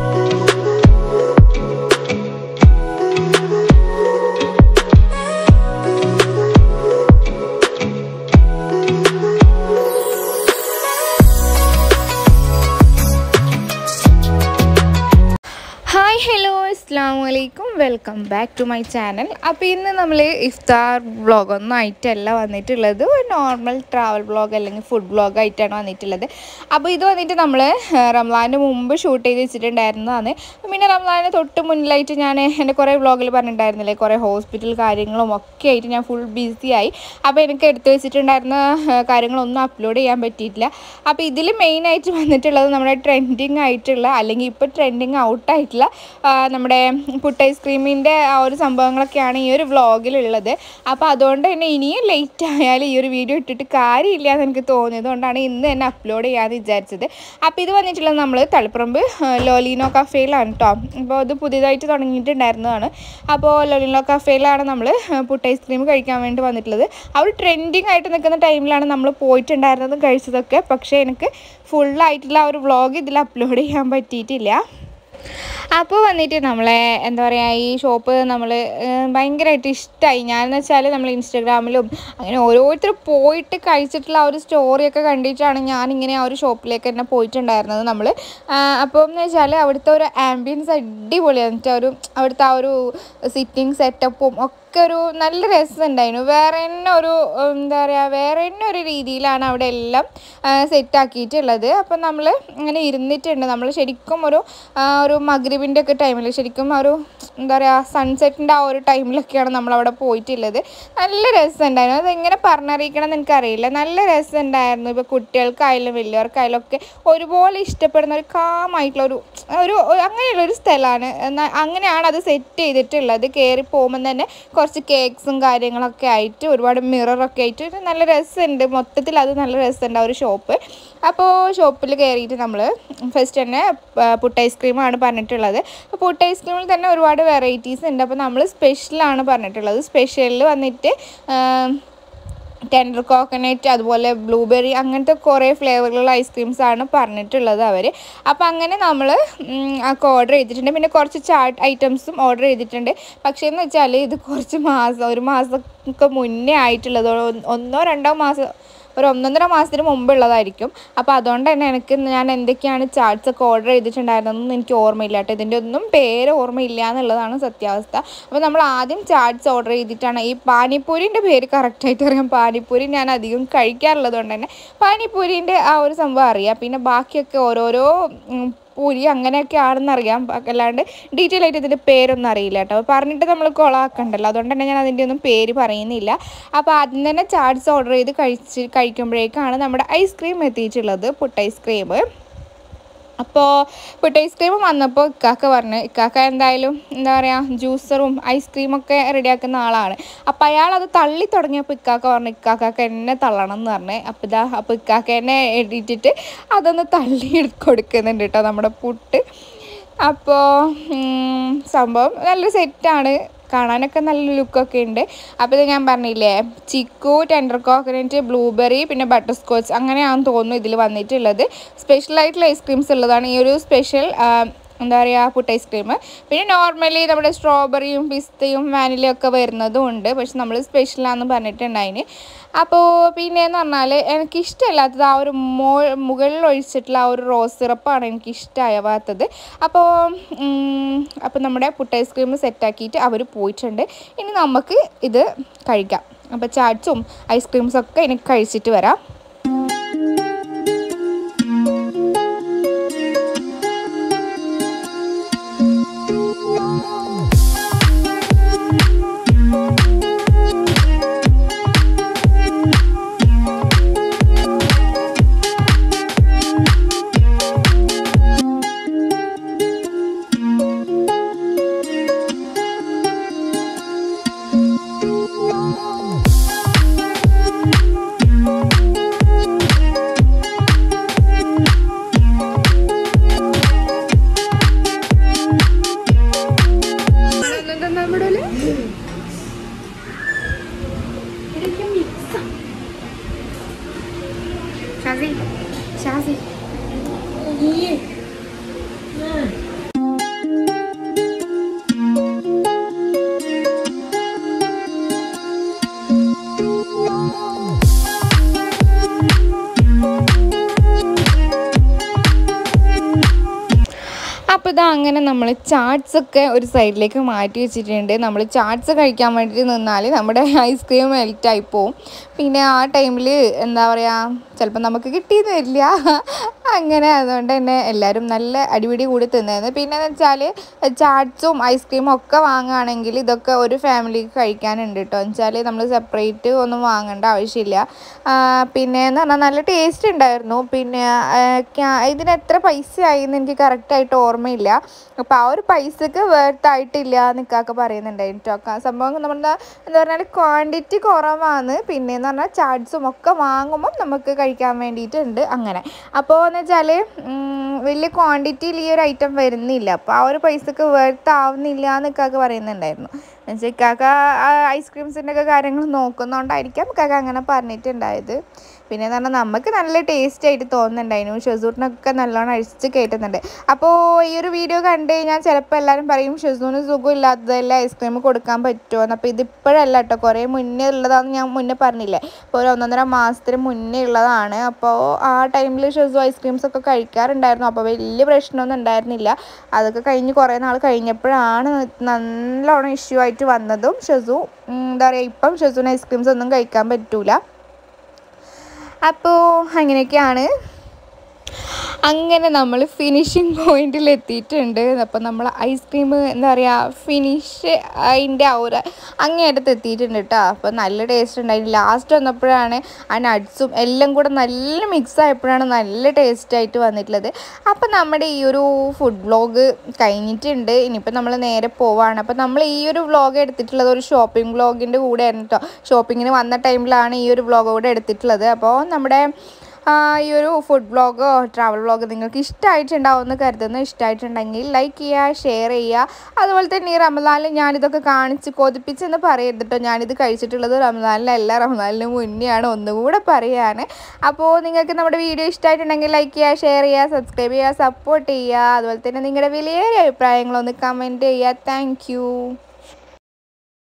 hi hello അസ്സാം വലൈക്കും welcome back to my channel അപ്പോൾ ഇന്ന് നമ്മൾ ഇഫ്താർ വ്ളോഗൊന്നും ആയിട്ടല്ല വന്നിട്ടുള്ളത് ഒരു നോർമൽ ട്രാവൽ വ്ളോഗ് അല്ലെങ്കിൽ ഫുഡ് വ്ളോഗ് ആയിട്ടാണ് വന്നിട്ടുള്ളത് അപ്പോൾ ഇത് വന്നിട്ട് നമ്മൾ റംലാൻ്റെ മുമ്പ് ഷൂട്ട് ചെയ്ത് വെച്ചിട്ടുണ്ടായിരുന്നതാണ് പിന്നെ റംലാന് തൊട്ട് മുന്നിലായിട്ട് ഞാൻ എൻ്റെ കുറേ വ്ളോഗിൽ പറഞ്ഞിട്ടുണ്ടായിരുന്നില്ലേ കുറേ ഹോസ്പിറ്റൽ കാര്യങ്ങളും ഒക്കെ ആയിട്ട് ഞാൻ ഫുൾ ബിസിയായി അപ്പോൾ എനിക്ക് എടുത്തു വെച്ചിട്ടുണ്ടായിരുന്ന ആ, കാര്യങ്ങളൊന്നും അപ്ലോഡ് ചെയ്യാൻ പറ്റിയിട്ടില്ല അപ്പോൾ ഇതിൽ മെയിനായിട്ട് വന്നിട്ടുള്ളത് നമ്മുടെ ട്രെൻഡിങ് ആയിട്ടുള്ള അല്ലെങ്കിൽ ഇപ്പോൾ ട്രെൻഡിങ് ഔട്ടായിട്ടുള്ള നമ്മുടെ പുട്ട് ഐസ്ക്രീമിൻ്റെ ആ ഒരു സംഭവങ്ങളൊക്കെയാണ് ഈ ഒരു വ്ളോഗിലുള്ളത് അപ്പോൾ അതുകൊണ്ട് തന്നെ ഇനിയും ലേറ്റ് ആയാലും ഈ ഒരു വീഡിയോ ഇട്ടിട്ട് കാര്യമില്ല എന്ന് എനിക്ക് തോന്നിയത് കൊണ്ടാണ് ഇന്ന് തന്നെ അപ്ലോഡ് ചെയ്യാമെന്ന് വിചാരിച്ചത് അപ്പോൾ ഇത് വന്നിട്ടുള്ളത് നമ്മൾ തളിപ്പറമ്പ് ആ, ലോലിനോ കഫേയിലാണ് കേട്ടോ അപ്പോൾ ഇത് പുതിയതായിട്ട് തുടങ്ങിയിട്ടുണ്ടായിരുന്നതാണ് അപ്പോൾ ലോലിനോ കഫേയിലാണ് നമ്മൾ പുട്ട് ഐസ്ക്രീം കഴിക്കാൻ വേണ്ടി വന്നിട്ടുള്ളത് ആ ഒരു ട്രെൻഡിങ് ആയിട്ട് നിൽക്കുന്ന ടൈമിലാണ് നമ്മൾ പോയിട്ടുണ്ടായിരുന്നതും കഴിച്ചതൊക്കെ പക്ഷേ എനിക്ക് ഫുള്ളായിട്ടുള്ള ആ ഒരു വ്ളോഗ് ഇതിൽ അപ്ലോഡ് ചെയ്യാൻ പറ്റിയിട്ടില്ല അപ്പോൾ വന്നിട്ട് നമ്മളെ എന്താ പറയുക ഈ ഷോപ്പ് നമ്മൾ ഭയങ്കരമായിട്ട് ഇഷ്ടമായി ഞാനെന്ന് വെച്ചാൽ നമ്മൾ ഇൻസ്റ്റാഗ്രാമിലും അങ്ങനെ ഓരോരുത്തർ പോയിട്ട് കഴിച്ചിട്ടുള്ള ആ ഒരു സ്റ്റോറിയൊക്കെ കണ്ടിട്ടാണ് ഞാനിങ്ങനെ ആ ഒരു ഷോപ്പിലേക്ക് തന്നെ പോയിട്ടുണ്ടായിരുന്നത് നമ്മൾ അപ്പോൾ എന്ന് വെച്ചാൽ അവിടുത്തെ ഒരു ആംബിയൻസ് അടിപൊളിയാണ് എന്നിട്ട് ഒരു അവിടുത്തെ ആ ഒരു സിറ്റിംഗ് സെറ്റപ്പും ഒക്കെ ഒരു നല്ല രസമുണ്ടായിരുന്നു വേറെ തന്നെ ഒരു എന്താ പറയുക വേറെ തന്നെ ഒരു രീതിയിലാണ് അവിടെ എല്ലാം സെറ്റാക്കിയിട്ടുള്ളത് അപ്പം നമ്മൾ ഇങ്ങനെ ഇരുന്നിട്ടുണ്ട് നമ്മൾ ശരിക്കും ഒരു ആ, ഒരു മഗ്രിബിൻ്റെ ഒക്കെ ടൈമിൽ ശരിക്കും ആ ഒരു എന്താ പറയുക സൺസെറ്റിൻ്റെ ആ ഒരു ടൈമിലൊക്കെയാണ് നമ്മളവിടെ പോയിട്ടുള്ളത് നല്ല രസമുണ്ടായിരുന്നു അതെങ്ങനെ പറഞ്ഞറിയിക്കണം എന്ന് എനിക്കറിയില്ല നല്ല രസമുണ്ടായിരുന്നു ഇപ്പോൾ കുട്ടികൾക്കായാലും വലിയവർക്കായാലും ഒക്കെ ഒരുപോലെ ഇഷ്ടപ്പെടുന്ന ഒരു കാമായിട്ടുള്ള ഒരു ഒരു ഒരു- അങ്ങനെയുള്ള ഒരു സ്ഥലമാണ് എന്നാൽ അങ്ങനെയാണ് അത് സെറ്റ് ചെയ്തിട്ടുള്ളത് കയറി പോകുമ്പോൾ തന്നെ കുറച്ച് കേക്ക്സും കാര്യങ്ങളൊക്കെ ആയിട്ട് ഒരുപാട് മിററൊക്കെ ആയിട്ട് ഒരു നല്ല രസമുണ്ട് മൊത്തത്തിൽ അത് നല്ല രസമുണ്ട് ആ ഒരു ഷോപ്പ് അപ്പോൾ ഷോപ്പിൽ കയറിയിട്ട് നമ്മൾ ഫസ്റ്റ് തന്നെ ആ, പുട്ട് ഐസ്ക്രീമാണ് പറഞ്ഞിട്ടുള്ളത് അപ്പോൾ പുട്ട് ഐസ്ക്രീമിൽ തന്നെ ഒരുപാട് വെറൈറ്റീസ് ഉണ്ട് അപ്പോൾ നമ്മൾ സ്പെഷ്യലാണ് പറഞ്ഞിട്ടുള്ളത് സ്പെഷ്യലിൽ വന്നിട്ട് ടെൻഡർ കോക്കനട്ട് അതുപോലെ ബ്ലൂബെറി അങ്ങനത്തെ കുറേ ഫ്ലേവറിലുള്ള ഐസ്ക്രീംസ് ആണ് പറഞ്ഞിട്ടുള്ളത് അവർ അപ്പോൾ അങ്ങനെ നമ്മൾ ഒക്കെ ഓർഡർ ചെയ്തിട്ടുണ്ട് പിന്നെ കുറച്ച് ചാട്ട് ഐറ്റംസും ഓർഡർ ചെയ്തിട്ടുണ്ട് പക്ഷേ എന്ന് വെച്ചാൽ ഇത് കുറച്ച് മാസം ഒരു മാസമൊക്കെ മുന്നേ ആയിട്ടുള്ളത് ഒ- ഒന്നോ രണ്ടോ മാസം ഒരു ഒന്നൊന്നര മാസത്തിന് മുമ്പുള്ളതായിരിക്കും അപ്പോൾ അതുകൊണ്ട് തന്നെ എനിക്ക് ഞാൻ എന്തൊക്കെയാണ് ചാർട്ട്സ് ഒക്കെ ഓർഡർ ചെയ്തിട്ടുണ്ടായിരുന്നതെന്ന് എനിക്ക് ഓർമ്മയില്ല കേട്ടോ ഇതിൻ്റെ ഒന്നും പേര് ഓർമ്മയില്ല എന്നുള്ളതാണ് സത്യാവസ്ഥ അപ്പോൾ നമ്മൾ ആദ്യം ചാർട്ട്സ് ഓർഡർ ചെയ്തിട്ടാണ് ഈ പാനിപ്പൂരിൻ്റെ പേര് കറക്റ്റായിട്ട് അറിയാം പാനിപ്പൂരി ഞാൻ അധികം കഴിക്കാറുള്ളത് കൊണ്ട് തന്നെ പാനിപ്പൂരിൻ്റെ ആ ഒരു സംഭവം അറിയാം പിന്നെ ബാക്കിയൊക്കെ ഓരോരോ ഉം, പൂരി അങ്ങനെയൊക്കെ ആണെന്ന് അറിയാം ബാക്കി അല്ലാണ്ട് ഡീറ്റെയിൽ ആയിട്ട് ഇതിൻ്റെ പേരൊന്നും അറിയില്ല കേട്ടോ പറഞ്ഞിട്ട് നമ്മൾ കൊളാക്കണ്ടല്ലോ അതുകൊണ്ട് തന്നെ ഞാൻ അതിൻ്റെ ഒന്നും പേര് പറയുന്നില്ല അപ്പോൾ ആദ്യം തന്നെ ചാട്സ് ഓർഡർ ചെയ്ത് കഴിച്ച് കഴിക്കുമ്പോഴേക്കാണ് നമ്മുടെ ഐസ്ക്രീം എത്തിയിട്ടുള്ളത് പുട്ട് ഐസ്ക്രീം അപ്പോൾ പുട്ട് ഐസ്ക്രീം വന്നപ്പോൾ ഇക്കാക്ക പറഞ്ഞു ഇക്കാക്ക എന്തായാലും എന്താ പറയുക ജ്യൂസറും ഐസ്ക്രീമൊക്കെ റെഡിയാക്കുന്ന ആളാണ് അപ്പോൾ അയാൾ അത് തള്ളി തുടങ്ങിയപ്പോൾ ഇക്കാക്ക പറഞ്ഞു ഇക്കാക്കാക്ക് എന്നെ തള്ളണം എന്ന് പറഞ്ഞു അപ്പോൾ ഇതാ അപ്പോൾ ഇക്കാക്ക എന്നെ എഴുതിയിട്ട് അതൊന്ന് തള്ളി എടുത്ത് കൊടുക്കുന്നുണ്ട് കേട്ടോ നമ്മുടെ പുട്ട് അപ്പോൾ ഉം, സംഭവം നല്ല സെറ്റാണ് കാണാനൊക്കെ നല്ല ലുക്കൊക്കെ ഉണ്ട് അപ്പോൾ ഇത് ഞാൻ പറഞ്ഞില്ലേ ചിക്കു ടെൻഡർ കോക്കനറ്റ് ബ്ലൂബെറി പിന്നെ ബട്ടർ സ്കോച്ച് അങ്ങനെയാണെന്ന് തോന്നുന്നു ഇതിൽ വന്നിട്ടുള്ളത് സ്പെഷ്യൽ ആയിട്ടുള്ള ഐസ്ക്രീംസ് ഉള്ളതാണ് ഈ ഒരു സ്പെഷ്യൽ എന്താ പറയുക പുട്ട് ഐസ്ക്രീം പിന്നെ നോർമലി നമ്മുടെ സ്ട്രോബെറിയും പിസ്തയും വാനിലയും ഒക്കെ വരുന്നതും ഉണ്ട് പക്ഷെ നമ്മൾ സ്പെഷ്യലാന്ന് പറഞ്ഞിട്ടുണ്ടായിന് അപ്പോൾ പിന്നെയെന്ന് പറഞ്ഞാൽ എനിക്ക് ഇഷ്ടമല്ലാത്തത് ആ ഒരു മോ മുകളിൽ ഒഴിച്ചിട്ടുള്ള ആ ഒരു റോസ് സിറപ്പാണ് എനിക്ക് ഇഷ്ടമാവാത്തത് അപ്പോൾ ഉം, അപ്പോൾ നമ്മുടെ പുട്ട് ഐസ്ക്രീം സെറ്റാക്കിയിട്ട് അവർ പോയിട്ടുണ്ട് ഇനി നമുക്ക് ഇത് കഴിക്കാം അപ്പോൾ ചാറ്റ്സും ഐസ്ക്രീംസും ഒക്കെ എനിക്ക് കഴിച്ചിട്ട് വരാം അപ്പോൾ ഇതാ അങ്ങനെ നമ്മൾ ചാട്സ് ഒക്കെ ഒരു സൈഡിലേക്ക് മാറ്റി വെച്ചിട്ടുണ്ട് നമ്മൾ ചാട്സ് കഴിക്കാൻ വേണ്ടിയിട്ട് നിന്നാൽ നമ്മുടെ ഐസ്ക്രീം മെൽറ്റായി പോവും പിന്നെ ആ ടൈമിൽ എന്താ പറയുക ചിലപ്പോൾ നമുക്ക് കിട്ടിയെന്ന് വരില്ല അങ്ങനെ അതുകൊണ്ട് തന്നെ എല്ലാവരും നല്ല അടിപിടി കൂടി തിന്നായിരുന്നു പിന്നെ എന്ന് വെച്ചാൽ ചാട്സും ഐസ്ക്രീമും ഒക്കെ വാങ്ങുകയാണെങ്കിൽ ഇതൊക്കെ ഒരു ഫാമിലിക്ക് കഴിക്കാനുണ്ട് കേട്ടോ എന്ന് വെച്ചാൽ നമ്മൾ സെപ്പറേറ്റ് ഒന്നും വാങ്ങേണ്ട ആവശ്യമില്ല ആ, പിന്നെ എന്ന് പറഞ്ഞാൽ നല്ല ടേസ്റ്റ് ഉണ്ടായിരുന്നു പിന്നെ ആ, ക്യാ- ഇതിന് എത്ര പൈസ ആയി എന്ന് എനിക്ക് കറക്റ്റായിട്ട് ഓർമ്മയില്ല അപ്പോൾ ആ ഒരു പൈസക്ക് വേർത്തായിട്ടില്ല എന്നൊക്കെ പറയുന്നുണ്ടായിരുന്നു കേട്ടോ ആ സംഭവം നമ്മുടെ എന്താ പറഞ്ഞാൽ ക്വാണ്ടിറ്റി കുറവാണ് പിന്നെ എന്ന് പറഞ്ഞാൽ ചാട്സും ഒക്കെ വാങ്ങുമ്പം നമുക്ക് കഴിക്കാൻ വേണ്ടിയിട്ടുണ്ട് അങ്ങനെ അപ്പോൾ എന്ന് വെച്ചാൽ വലിയ ക്വാണ്ടിറ്റിയിൽ ഈ ഒരു ഐറ്റം വരുന്നില്ല അപ്പോൾ ആ ഒരു പൈസക്ക് വേർത്ത് ആവുന്നില്ല എന്നൊക്കെ പറയുന്നുണ്ടായിരുന്നു എന്നുവെച്ചാൽ ഇക്കാക്ക ഐസ്ക്രീംസിൻ്റെ ഒക്കെ കാര്യങ്ങൾ നോക്കുന്നതുകൊണ്ടായിരിക്കാം ഇക്കാക്ക അങ്ങനെ പറഞ്ഞിട്ടുണ്ടായത് പിന്നെ എന്ന് പറഞ്ഞാൽ നമുക്ക് നല്ല ടേസ്റ്റ് ആയിട്ട് തോന്നുന്നുണ്ടായിരുന്നു ഷെസൂട്ടിനൊക്കെ നല്ലോണം അഴിച്ച് കയറ്റുന്നുണ്ട് അപ്പോൾ ഈ ഒരു വീഡിയോ കണ്ടു കഴിഞ്ഞാൽ ചിലപ്പോൾ എല്ലാവരും പറയും ഷെസൂന് സുഖം ഇല്ലാത്തതല്ല ഐസ്ക്രീം കൊടുക്കാൻ പറ്റുമോ എന്ന് അപ്പോൾ ഇതിപ്പോഴല്ല കേട്ടോ കുറേ മുന്നേ ഉള്ളതാണെന്ന് ഞാൻ മുന്നേ പറഞ്ഞില്ലേ അപ്പോൾ ഒരു ഒന്നൊന്നര മാസത്തിന് മുന്നേ ഉള്ളതാണ് അപ്പോൾ ആ ടൈമിൽ ഷെസു ഐസ്ക്രീംസ് ഒക്കെ കഴിക്കാറുണ്ടായിരുന്നു അപ്പോൾ വലിയ പ്രശ്നമൊന്നും ഉണ്ടായിരുന്നില്ല അതൊക്കെ കഴിഞ്ഞ് കുറേ നാൾ കഴിഞ്ഞപ്പോഴാണ് നല്ലോണം ഇഷ്യൂ ആയിട്ട് വന്നതും ഷെസു ഉം, എന്താ പറയുക ഇപ്പം ഷെസുവിന് ഐസ്ക്രീംസ് ഒന്നും കഴിക്കാൻ പറ്റൂല അപ്പോൾ അങ്ങനെയൊക്കെയാണ് അങ്ങനെ നമ്മൾ ഫിനിഷിങ് പോയിന്റിൽ എത്തിയിട്ടുണ്ട് അപ്പോൾ നമ്മൾ ഐസ്ക്രീം എന്താ പറയുക ഫിനിഷ് അതിൻ്റെ ആ ഒരു അങ്ങേയറ്റത്ത് എത്തിയിട്ടുണ്ട് കേട്ടോ അപ്പോൾ നല്ല ടേസ്റ്റ് ഉണ്ടായിരുന്നു ലാസ്റ്റ് വന്നപ്പോഴാണ് ആ നട്ട്സും എല്ലാം കൂടെ നല്ല മിക്സ് ആയപ്പോഴാണ് നല്ല ടേസ്റ്റ് ആയിട്ട് വന്നിട്ടുള്ളത് അപ്പോൾ നമ്മുടെ ഈ ഒരു ഫുഡ് വ്ളോഗ് കഴിഞ്ഞിട്ടുണ്ട് ഇനിയിപ്പോൾ നമ്മൾ നേരെ പോവാണ് അപ്പോൾ നമ്മൾ ഈ ഒരു വ്ളോഗ് എടുത്തിട്ടുള്ളത് ഒരു ഷോപ്പിംഗ് വ്ളോഗിൻ്റെ കൂടെ ആയിരുന്നു കേട്ടോ ഷോപ്പിങ്ങിന് വന്ന ടൈമിലാണ് ഈ ഒരു വ്ളോഗ് കൂടെ എടുത്തിട്ടുള്ളത് അപ്പോൾ നമ്മുടെ ആ, ഈ ഒരു ഫുഡ് വ്ളോഗോ ട്രാവൽ വ്ളോഗ് നിങ്ങൾക്ക് ഇഷ്ടമായിട്ടുണ്ടാവും എന്ന് കരുതുന്നു ഇഷ്ടമായിട്ടുണ്ടെങ്കിൽ ലൈക്ക് ചെയ്യുക ഷെയർ ചെയ്യുക അതുപോലെ തന്നെ ഈ റമദാനിൽ ഞാനിതൊക്കെ കാണിച്ച് കൊതിപ്പിച്ചെന്ന് പറയരുത് കേട്ടോ ഞാനിത് കഴിച്ചിട്ടുള്ളത് റമദാനിലല്ല റമദാനിന് മുന്നെയാണ് ഒന്നുകൂടെ പറയാണ് അപ്പോൾ നിങ്ങൾക്ക് നമ്മുടെ വീഡിയോ ഇഷ്ടമായിട്ടുണ്ടെങ്കിൽ ലൈക്ക് ചെയ്യുക ഷെയർ ചെയ്യുക സബ്സ്ക്രൈബ് ചെയ്യുക സപ്പോർട്ട് ചെയ്യുക അതുപോലെ തന്നെ നിങ്ങളുടെ വിലയേറിയ അഭിപ്രായങ്ങളൊന്ന് കമൻറ്റ് ചെയ്യുക താങ്ക്